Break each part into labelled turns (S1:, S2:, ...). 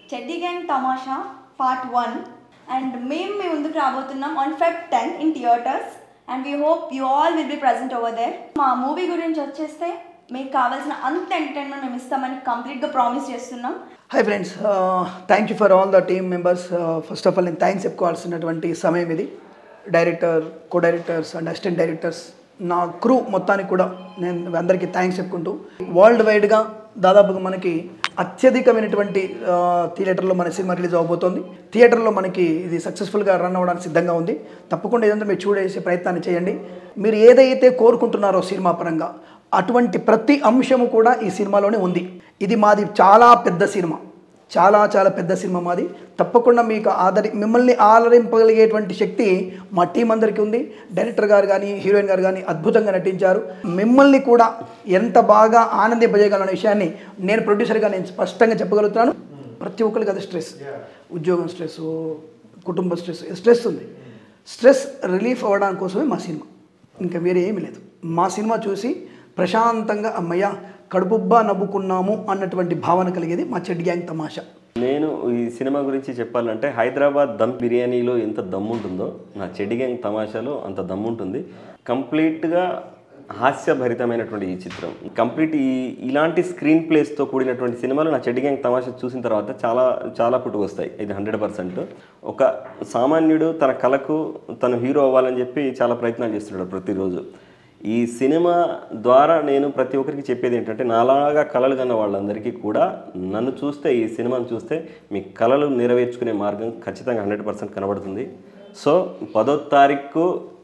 S1: చెడ్డీ gang Tamasha part one and మేము మీ ముందుకు రాబోతున్నాం on Feb ten in theatres and we hope you all will be present over there మా movie గురించి వచ్చేస్తే మీకు కావాల్సిన అంత ఎంటర్టైన్మెంట్ మేము ఇస్తామని కంప్లీట్గా ప్రామిస్ చేస్తున్నాం
S2: hi friends thank you for all the team members first of all నేను థ్యాంక్స్ చెప్పుకోవాల్సినటువంటి సమయం ఇది director co directors and assistant directors నా క్రూ మొత్తానికి కూడా నేను అందరికీ థ్యాంక్స్ చెప్పుకుంటూ వరల్డ్ వైడ్గా దాదాపుగా మనకి అత్యధికమైనటువంటి ఆ, థియేటర్లో మన సినిమా రిలీజ్ అవబోతోంది థియేటర్లో మనకి ఇది సక్సెస్ఫుల్గా రన్ అవ్వడానికి సిద్ధంగా ఉంది తప్పకుండా ఏదంటే మీరు చూడేసే ప్రయత్నాన్ని చేయండి మీరు ఏదైతే కోరుకుంటున్నారో సినిమా పరంగా అటువంటి ప్రతి అంశము కూడా ఈ సినిమాలోనే ఉంది ఇది మాది చాలా పెద్ద సినిమా చాలా చాలా పెద్ద సినిమా మాది తప్పకుండా మీకు ఆదరి మిమ్మల్ని ఆదరింపగలిగేటువంటి శక్తి మా టీం అందరికీ ఉంది డైరెక్టర్ గారు కానీ హీరోయిన్ గారు కానీ అద్భుతంగా నటించారు మిమ్మల్ని కూడా ఎంత బాగా ఆనందింపజేయగలన్న విషయాన్ని నేను ప్రొడ్యూసర్గా నేను స్పష్టంగా చెప్పగలుగుతున్నాను ప్రతి ఒక్కరికి అది స్ట్రెస్ ఉద్యోగం స్ట్రెస్ కుటుంబ స్ట్రెస్ స్ట్రెస్ ఉంది స్ట్రెస్ రిలీఫ్ అవ్వడానికి కోసమే మా సినిమా ఇంకా వేరే ఏమీ లేదు మా సినిమా చూసి ప్రశాంతంగా అమ్మయ్య కడుపుబ్బా నవ్వుకున్నాము అన్నటువంటి భావన కలిగేది మా చెడ్డి గ్యాంగ్ తమాషా
S3: నేను ఈ సినిమా గురించి చెప్పాలంటే హైదరాబాద్ దమ్ బిర్యానీలో ఎంత దమ్ము ఉంటుందో నా చెడ్డి గ్యాంగ్ తమాషాలో అంత దమ్ము ఉంటుంది కంప్లీట్గా హాస్యభరితమైనటువంటి ఈ చిత్రం కంప్లీట్ ఈ ఇలాంటి స్క్రీన్ ప్లేస్తో కూడినటువంటి సినిమాలు నా చెడ్డి గ్యాంగ్ తమాషా చూసిన తర్వాత చాలా చాలా పుట్టుకు వస్తాయి ఇది హండ్రెడ్ పర్సెంట్ ఒక సామాన్యుడు తన కళకు తను హీరో అవ్వాలని చెప్పి చాలా ప్రయత్నాలు చేస్తున్నాడు ప్రతిరోజు ఈ సినిమా ద్వారా నేను ప్రతి ఒక్కరికి చెప్పేది ఏంటంటే నాలాగా కళలు కన్న వాళ్ళందరికీ కూడా నన్ను చూస్తే ఈ సినిమాను చూస్తే మీ కళలు నెరవేర్చుకునే మార్గం ఖచ్చితంగా హండ్రెడ్ పర్సెంట్ కనబడుతుంది సో పదో తారీఖు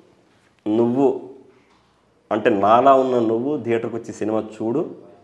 S3: నువ్వు అంటే నాలా ఉన్న నువ్వు థియేటర్కి వచ్చి సినిమా చూడు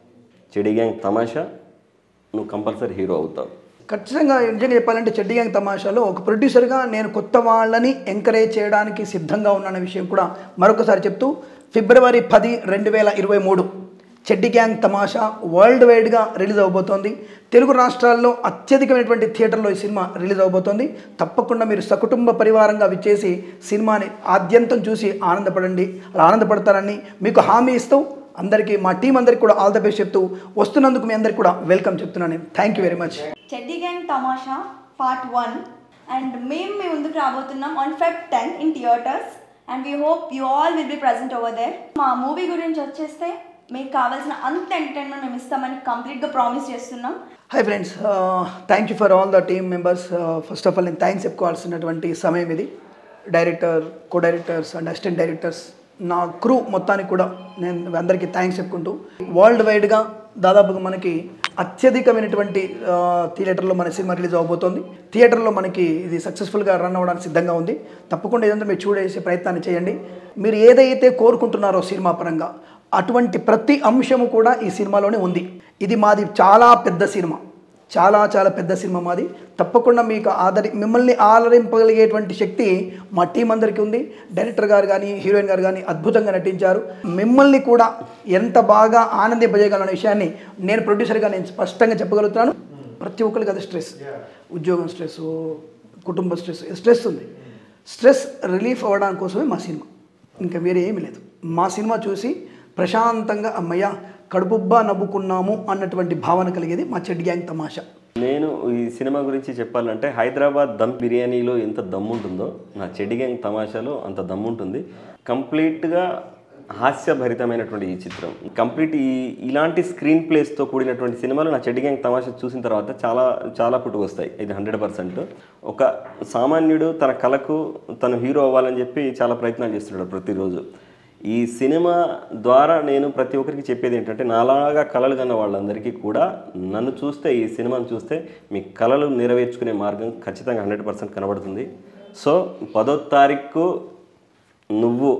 S3: చెడి గ్యాంగ్ తమాషా నువ్వు కంపల్సరీ హీరో అవుతావు
S2: ఖచ్చితంగా నిజంగా చెప్పాలంటే చెడ్డి గ్యాంగ్ తమాషాలో ఒక ప్రొడ్యూసర్గా నేను కొత్త వాళ్ళని ఎంకరేజ్ చేయడానికి సిద్ధంగా ఉన్నాన్న విషయం కూడా మరొకసారి చెప్తూ ఫిబ్రవరి పది రెండు వేల ఇరవై మూడు చెడ్డి గ్యాంగ్ తమాషా వరల్డ్ వైడ్గా రిలీజ్ అవబోతోంది తెలుగు రాష్ట్రాల్లో అత్యధికమైనటువంటి థియేటర్లో ఈ సినిమా రిలీజ్ అవబోతోంది తప్పకుండా మీరు సకుటుంబ పరివారంగా విచ్చేసి సినిమాని ఆద్యంతం చూసి ఆనందపడండి అలా ఆనందపడతారని మీకు హామీ ఇస్తూ అందరికీ మా టీం అందరికీ కూడా ఆల్ ద బెస్ట్ చెప్తూ వస్తున్నందుకు మీ అందరికీ కూడా వెల్కమ్ చెప్తున్నాను నేను thank you very much
S1: Cheddi gang Tamasha part one and మేము మీ ముందుకు రాబోతున్నాం on Feb ten in theatres and we hope you all will be present over there మా మూవీ గురించి వచ్చేస్తే మీకు కావాల్సిన అంత ఎంటర్టైన్మెంట్ మేము ఇస్తామని కంప్లీట్గా ప్రామిస్ చేస్తున్నాం
S2: hi friends thank you for all the team members first of all నేను థ్యాంక్స్ చెప్పుకోవాల్సినటువంటి సమయం ఇది director co directors and assistant directors నా క్రూ మొత్తానికి కూడా నేను అందరికీ థ్యాంక్స్ చెప్పుకుంటూ వరల్డ్ వైడ్గా దాదాపుగా మనకి అత్యధికమైనటువంటి ఆ, థియేటర్లో మన సినిమా రిలీజ్ అవబోతోంది థియేటర్లో మనకి ఇది సక్సెస్ఫుల్గా రన్ అవ్వడానికి సిద్ధంగా ఉంది తప్పకుండా ఏదంటే మీరు చూడేసే ప్రయత్నాన్ని చేయండి మీరు ఏదైతే కోరుకుంటున్నారో సినిమా పరంగా అటువంటి ప్రతి అంశము కూడా ఈ సినిమాలోనే ఉంది ఇది మాది చాలా పెద్ద సినిమా చాలా చాలా పెద్ద సినిమా మాది తప్పకుండా మీకు ఆదరి మిమ్మల్ని ఆదరింపగలిగేటువంటి శక్తి మా టీం అందరికీ ఉంది డైరెక్టర్ గారు కానీ హీరోయిన్ గారు కానీ అద్భుతంగా నటించారు మిమ్మల్ని కూడా ఎంత బాగా ఆనందింపజేయగలన్న విషయాన్ని నేను ప్రొడ్యూసర్గా నేను స్పష్టంగా చెప్పగలుగుతున్నాను ప్రతి ఒక్కరికి అది స్ట్రెస్ ఉద్యోగం స్ట్రెస్ కుటుంబ స్ట్రెస్ స్ట్రెస్ ఉంది స్ట్రెస్ రిలీఫ్ అవ్వడానికి కోసమే మా సినిమా ఇంకా వేరే ఏమీ లేదు మా సినిమా చూసి ప్రశాంతంగా అమ్మయ్య కడుపుబ్బా నవ్వుకున్నాము అన్నటువంటి భావన కలిగేది మా చెడ్డి గ్యాంగ్ తమాషా
S3: నేను ఈ సినిమా గురించి చెప్పాలంటే హైదరాబాద్ దమ్ బిర్యానీలో ఎంత దమ్ము ఉంటుందో నా చెడ్డి గ్యాంగ్ తమాషాలో అంత దమ్ము ఉంటుంది కంప్లీట్గా హాస్యభరితమైనటువంటి ఈ చిత్రం కంప్లీట్ ఈ ఇలాంటి స్క్రీన్ ప్లేస్తో కూడినటువంటి సినిమాలు నా చెడ్డి గ్యాంగ్ తమాషా చూసిన తర్వాత చాలా చాలా పుట్టుకు వస్తాయి ఇది హండ్రెడ్ పర్సెంట్ ఒక సామాన్యుడు తన కళకు తను హీరో అవ్వాలని చెప్పి చాలా ప్రయత్నాలు చేస్తున్నాడు ప్రతిరోజు ఈ సినిమా ద్వారా నేను ప్రతి ఒక్కరికి చెప్పేది ఏంటంటే నాలాగా కళలు కన్న వాళ్ళందరికీ కూడా నన్ను చూస్తే ఈ సినిమాను చూస్తే మీ కళలు నెరవేర్చుకునే మార్గం ఖచ్చితంగా హండ్రెడ్ పర్సెంట్ కనబడుతుంది సో పదో తారీఖు నువ్వు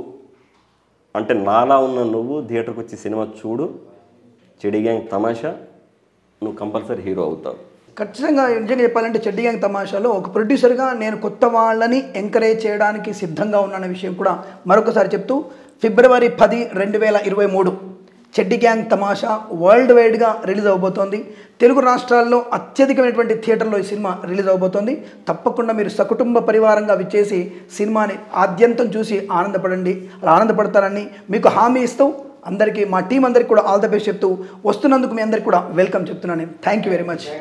S3: అంటే నాలా ఉన్న నువ్వు థియేటర్కి వచ్చి సినిమా చూడు చెడి గ్యాంగ్ తమాషా నువ్వు కంపల్సరీ హీరో అవుతావు
S2: ఖచ్చితంగా నిజంగా చెప్పాలంటే చెడ్డి గ్యాంగ్ తమాషాలో ఒక ప్రొడ్యూసర్గా నేను కొత్త వాళ్ళని ఎంకరేజ్ చేయడానికి సిద్ధంగా ఉన్నాన్న విషయం కూడా మరొకసారి చెప్తూ ఫిబ్రవరి పది రెండు వేల ఇరవై మూడు చెడ్డి గ్యాంగ్ తమాషా వరల్డ్ వైడ్గా రిలీజ్ అవబోతోంది తెలుగు రాష్ట్రాల్లో అత్యధికమైనటువంటి థియేటర్లో ఈ సినిమా రిలీజ్ అవబోతోంది తప్పకుండా మీరు సకుటుంబ పరివారంగా విచ్చేసి సినిమాని ఆద్యంతం చూసి ఆనందపడండి అలా ఆనందపడతారని మీకు హామీ ఇస్తూ అందరికీ మా టీం అందరికీ కూడా ఆల్ ద బెస్ట్ చెప్తూ వస్తున్నందుకు మీ అందరికీ కూడా వెల్కమ్ చెప్తున్నాను నేను థ్యాంక్ యూ వెరీ మచ్